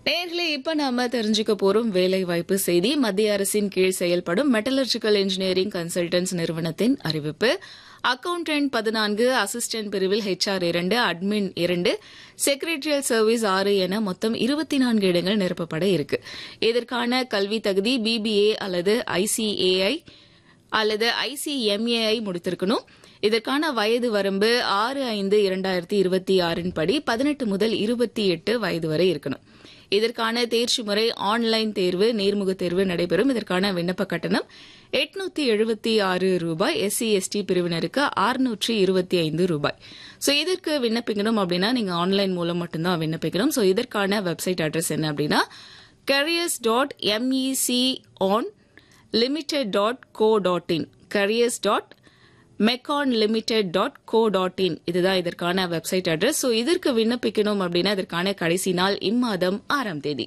நேர்களே இப்ப நாம தெரிஞ்சுக்க போறோம் வேலை வாய்ப்பு செய்தி மத்திய அரசின் கீழ் செயல்படும் மெட்டலர்ஜிக்கல் இன்ஜினியரிங் கன்சல்டன்ஸ் நிறுவனத்தின் அறிவிப்பு அக்கவுண்டன்ட் பதினான்கு அசிஸ்டன்ட் பிரிவில் ஹெச்ஆர் இரண்டு அட்மின் இரண்டு செக்ரட்டரியல் சர்வீஸ் ஆறு என மொத்தம் இருபத்தி நான்கு இடங்கள் நிரப்பப்பட இருக்கு இதற்கான கல்வி தகுதி பிபிஏ அல்லது ஐசிஏஐ அல்லது ஐசிஎம்ஏஐ முடித்திருக்கணும் இதற்கான வயது வரம்பு ஆறு ஐந்து இரண்டாயிரத்தி இருபத்தி ஆறின் படி பதினெட்டு முதல் இருபத்தி எட்டு வயது வரை இருக்கணும் இதற்கான தேர்ச்சி முறை ஆன்லைன் தேர்வு நேர்முக தேர்வு நடைபெறும் இதற்கான விண்ணப்ப கட்டணம் எட்நூத்தி எழுபத்தி ஆறு ரூபாய் எஸ்சி எஸ்டி பிரிவினருக்கு அறுநூற்றி இருபத்தி ஐந்து ரூபாய் ஸோ இதற்கு விண்ணப்பிக்கணும் அப்படின்னா நீங்க ஆன்லைன் மூலம் மட்டும்தான் விண்ணப்பிக்கணும் ஸோ இதற்கான வெப்சைட் அட்ரஸ் என்ன அப்படின்னா careers dot MECON limited dot co dot in careers dot MECON limited dot co dot in இதுதான் இதற்கான வெப்சைட் அட்ரஸ் ஸோ இதற்கு விண்ணப்பிக்கணும் அப்படின்னா இதற்கான கடைசி நாள் இம்மாதம் ஆறாம் தேதி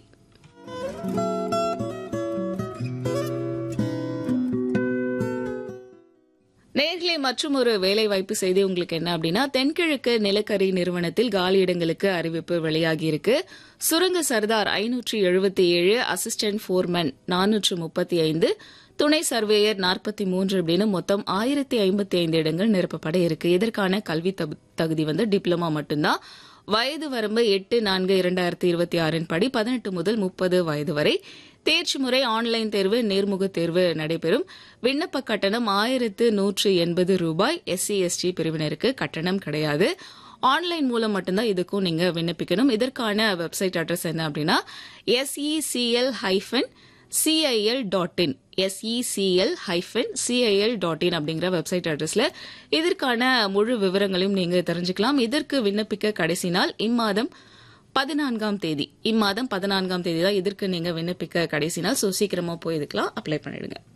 நேர்களே மற்றும் ஒரு வேலைவாய்ப்பு செய்தி உங்களுக்கு என்ன அப்படின்னா தென்கிழக்கு நிலக்கரி நிறுவனத்தில் காலியிடங்களுக்கு அறிவிப்பு வெளியாகியிருக்கு சுரங்க சர்தார் ஐநூற்றி எழுபத்தி ஏழு அசிஸ்டன்ட் ஃபோர்மேன் நானூற்று முப்பத்தி ஐந்து துணை சர்வேயர் நாற்பத்தி மூன்று அப்படின்னு மொத்தம் ஆயிரத்தி ஐம்பத்தி ஐந்து இடங்கள் நிரப்பப்பட இருக்கு இதற்கான கல்வி தகுதி வந்து டிப்ளமா மட்டும்தான் வயது வரம்பு எட்டு நான்கு இரண்டாயிரத்தி இருபத்தி ஆறின் படி பதினெட்டு முதல் முப்பது வயது வரை தேர்ச்சி முறை ஆன்லைன் தேர்வு நேர்முக தேர்வு நடைபெறும் விண்ணப்ப கட்டணம் ஆயிரத்து நூற்று எண்பது ரூபாய் எஸ்சி எஸ்டி பிரிவினருக்கு கட்டணம் கிடையாது ஆன்லைன் மூலம் மட்டும்தான் இதுக்கும் நீங்க விண்ணப்பிக்கணும் இதற்கான வெப்சைட் அட்ரஸ் என்ன அப்படின்னா SECL hyphen CIL dot in SECL hyphen CIL dot in அப்படிங்கிற வெப்சைட் அட்ரஸ்ல இதற்கான முழு விவரங்களையும் நீங்க தெரிஞ்சுக்கலாம் இதற்கு விண்ணப்பிக்க கடைசி நாள் இம்மாதம் பதினான்காம் தேதி இம்மாதம் பதினான்காம் தேதி தான் இதற்கு நீங்க விண்ணப்பிக்க கடைசி நாள் ஸோ சீக்கிரமா போய் இதுக்கெல்லாம் அப்ளை பண்ணிடுங்க